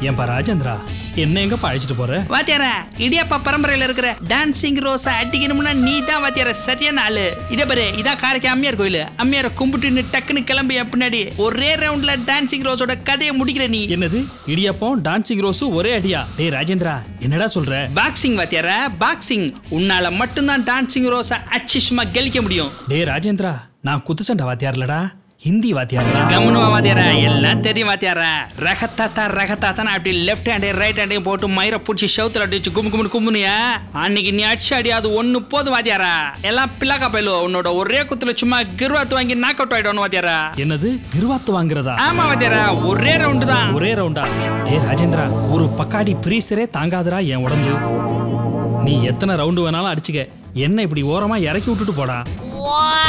ஏன்பா ராஜேந்திரா என்ன எங்கப்பா அழைச்சிட்டு போற வாத்தியார இடியாப்பா பரம்பரையில இருக்கிற டான்சிங் ரோஸ அடிக்கணும்னா நீ தான் வாத்தியார சரியான ஆளு இதே பாரு இதான் காரைக்கு அம்மையார் கோயில் அம்மையார கும்பிட்டுன்னு டக்குன்னு கிளம்பி என் பின்னாடி ஒரே ரவுண்ட்ல டான்சிங் ரோஸோட கதையை முடிக்கிற நீ என்னது இடியாப்பம் டான்சிங் ரோஸும் ஒரே அடியா டேய் ராஜேந்திரா என்னடா சொல்ற பாக்ஸிங் வாத்தியார பாக்ஸிங் உன்னால மட்டும்தான் டான்சிங் ரோஸ அச்சிஷ்மா கெலிக்க முடியும் டேய் ராஜேந்திரா நான் குத்துச்சண்டை வாத்தியார்லடா ஹிந்தி வாத்தியார்டா கவனமா வாத்தியார எல்லாம் தெரியும் வாத்தியார ரகத்தாத்தா ரகத்தாத்தா அப்படி லெஃப்ட் ஹேண்டையும் ரைட் ஹேண்டையும் போட்டு மயிரை பிடிச்சி செவுத்துல அடிச்சு கும்பு கும்பு கும்புனியா அன்னைக்கு நீ அடிச்சு அடி அது ஒண்ணு போதும் வாத்தியாரா எல்லாம் பிள்ளாக்கா பயிலு உன்னோட ஒரே குத்துல சும்மா கிருவாத்து வாங்கி நாக் அவுட் ஆயிடும் வாத்தியாரா என்னது கிருவாத்து வாங்குறதா ஆமா வாத்தியாரா ஒரே ரவுண்டு தான் ஒரே ரவுண்டா டேய் ராஜேந்திரா ஒரு பக்காடி பிரீசரே தாங்காதடா என் உடம்பு நீ எத்தனை ரவுண்டு வேணாலும் அடிச்சுக்க என்ன இப்படி ஓரமா இறக்கி விட்டுட்டு போடா